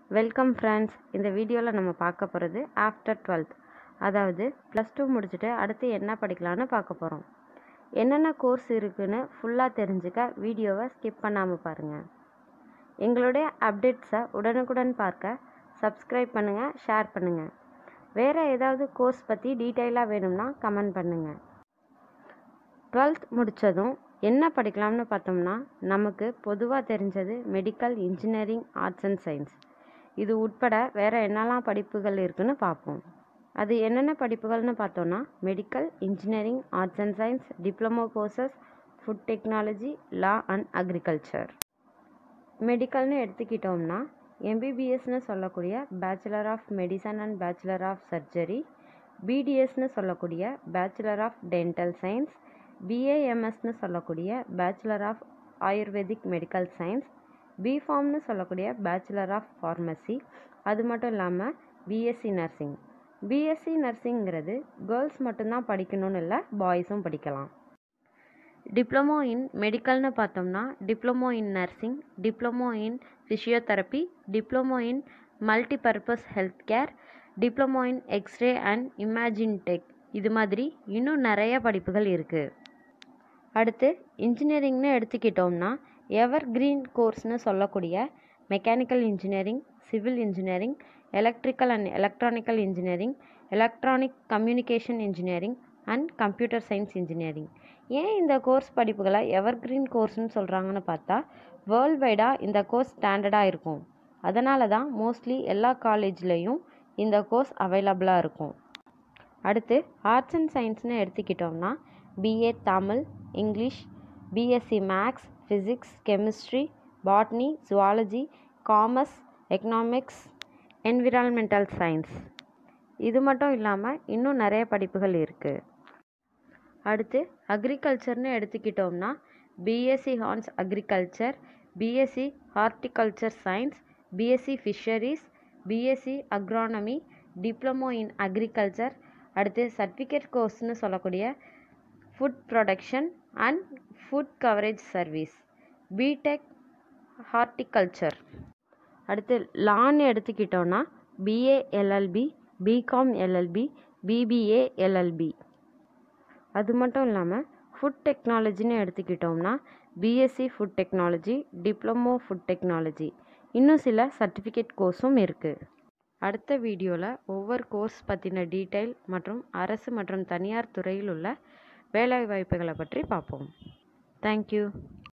welcome friends இந்த வீடியோவில் நம்ம பார்க்க போகிறது ஆஃப்டர் டுவெல்த் அதாவது ப்ளஸ் டூ முடிச்சுட்டு அடுத்து என்ன படிக்கலான்னு பார்க்க போகிறோம் என்னென்ன கோர்ஸ் இருக்குன்னு ஃபுல்லாக தெரிஞ்சுக்க வீடியோவை ஸ்கிப் பண்ணாமல் பாருங்கள் எங்களுடைய அப்டேட்ஸை உடனுக்குடன் பார்க்க சப்ஸ்கிரைப் பண்ணுங்கள் ஷேர் பண்ணுங்கள் வேறு ஏதாவது கோர்ஸ் பற்றி டீட்டெயிலாக வேணும்னா கமெண்ட் பண்ணுங்கள் டுவெல்த் முடித்ததும் என்ன படிக்கலாம்னு பார்த்தோம்னா நமக்கு பொதுவாக தெரிஞ்சது medical engineering arts and science இது உட்பட வேறு என்னெல்லாம் படிப்புகள் இருக்குன்னு பார்ப்போம் அது என்னென்ன படிப்புகள்னு பார்த்தோன்னா medical engineering arts and science diploma courses food technology law and agriculture மெடிக்கல்னு எடுத்துக்கிட்டோம்னா எம்பிபிஎஸ்னு சொல்லக்கூடிய bachelor of medicine and bachelor of surgery பிடிஎஸ்னு சொல்லக்கூடிய பேச்சுலர் ஆஃப் டென்டல் சயின்ஸ் பிஏஎம்எஸ்னு சொல்லக்கூடிய bachelor of Ayurvedic medical science பிஃபார்ம்னு சொல்லக்கூடிய பேச்சுலர் ஆஃப் ஃபார்மசி அது மட்டும் இல்லாமல் பிஎஸ்சி நர்சிங் பிஎஸ்சி நர்சிங்கிறது கேர்ள்ஸ் மட்டும்தான் படிக்கணும்னு இல்லை பாய்ஸும் படிக்கலாம் டிப்ளமோ இன் மெடிக்கல்னு பார்த்தோம்னா diploma in nursing diploma in physiotherapy diploma in multipurpose health care diploma in X-ray and imaging tech இது மாதிரி இன்னும் நிறைய படிப்புகள் இருக்குது அடுத்து இன்ஜினியரிங்னு எடுத்துக்கிட்டோம்னா எவர் கிரீன் கோர்ஸ்னு சொல்லக்கூடிய mechanical engineering civil engineering electrical and electronical engineering electronic communication engineering and computer science engineering ஏன் இந்த கோர்ஸ் படிப்புகளை எவர் கிரீன் கோர்ஸ்னு சொல்கிறாங்கன்னு பார்த்தா வேர்ல்ட் வைடாக இந்த கோர்ஸ் ஸ்டாண்டர்டாக இருக்கும் அதனால தான் மோஸ்ட்லி எல்லா காலேஜ்லேயும் இந்த கோர்ஸ் அவைலபிளாக இருக்கும் அடுத்து ஆர்ட்ஸ் அண்ட் சயின்ஸ்னு எடுத்துக்கிட்டோம்னா BA Tamil English BSc maths physics chemistry botany zoology commerce economics environmental science இது மட்டும் இல்லாமல் இன்னும் நிறைய படிப்புகள் இருக்குது அடுத்து அக்ரிகல்ச்சர்னு எடுத்துக்கிட்டோம்னா BSc hons agriculture BSc horticulture science BSc fisheries BSc agronomy diploma in agriculture அடுத்து சர்டிஃபிகேட் கோர்ஸ்னு சொல்லக்கூடிய food production and food coverage service BTech horticulture அடுத்து லான்னு எடுத்துக்கிட்டோன்னா BA LLB BCom LLB BBA LLB அது மட்டும் இல்லாமல் ஃபுட் டெக்னாலஜின்னு எடுத்துக்கிட்டோம்னா BSc food technology diploma food technology இன்னும் சில சர்டிஃபிகேட் கோர்ஸும் இருக்குது அடுத்த வீடியோவில் ஒவ்வொரு கோர்ஸ் பற்றின டீட்டெயில் மற்றும் அரசு மற்றும் தனியார் துறையில் உள்ள வேலைவாய்ப்புகளை பற்றி பார்ப்போம் தேங்க்யூ